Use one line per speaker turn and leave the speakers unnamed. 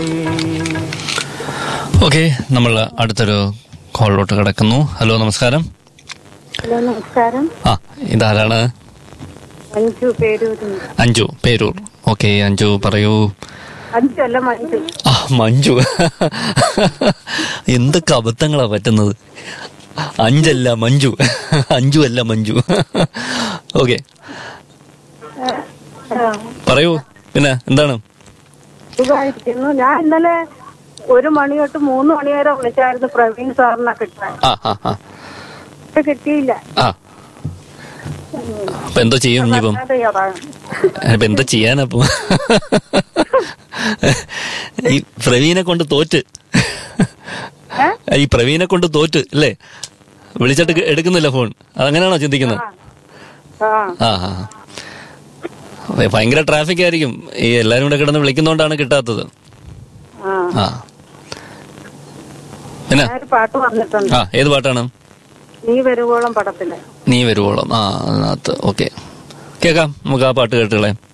Okay നമ്മൾ അടുത്തൊരു കോളിലോട്ട് കിടക്കുന്നു ഹലോ നമസ്കാരം
ഹലോ നമസ്കാരം
ആ ഇതാരാണ്
മഞ്ജു പേരൂരിൽ
അഞ്ജു പേരൂർ ഓക്കെ അഞ്ജു പറയൂ
അഞ്ചു അല്ല മഞ്ജു
ആ മഞ്ജു എന്തൊക്കെ അബദ്ധങ്ങളാ പറ്റുന്നത് അഞ്ചല്ല മഞ്ജു അഞ്ചു അല്ല മഞ്ജു ഓക്കെ
ആ,
പറയൂ പിന്നെ എന്താണ്
സുഖമായിരിക്കുന്നു ഞാൻ ഇന്നലെ ഒരു മണി തൊട്ട് മൂന്ന് മണി വരെ വിളിച്ചായിരുന്നു പ്രവീൺ സാറിനെ കിട്ടാൻ
ആ ആ ആ
പക്ഷെ കിട്ടിയില്ല
ആ അപ്പൊ എന്തോ ചെയ്യും ഇനിയിപ്പം
അതെ, അതാണ്.
ഇപ്പൊ എന്താ ചെയ്യാനപ്പോ ഈ പ്രവീനെ കൊണ്ട് തോറ്റ്
ഏ?
ഈ പ്രവീനെ കൊണ്ട് തോറ്റ് അല്ലേ വിളിച്ചിട്ട് ക- എടുക്കുന്നില്ല ഫോൺ അതങ്ങനെയാണോ ചിന്തിക്കുന്നത്
ആ
ആ ആ അതെ, ഭയങ്കര ട്രാഫിക് ആയിരിക്കും ഈ എല്ലാരും കൂടെ കിടന്ന് വിളിക്കുന്നോണ്ടാണ് കിട്ടാത്തത്
ആ
ആ പിന്നെ
ഞാനൊരു പാട്ട് പറഞ്ഞിട്ടുണ്ട്
ആ ഏത് പാട്ടാണ്
നീ വരുവോളം പടത്തില്
നീ വരുവോളം ആ അതിനകത്ത് ഓക്കെ കേക്കാം നമുക്ക് ആ പാട്ട് കേട്ടുകളെ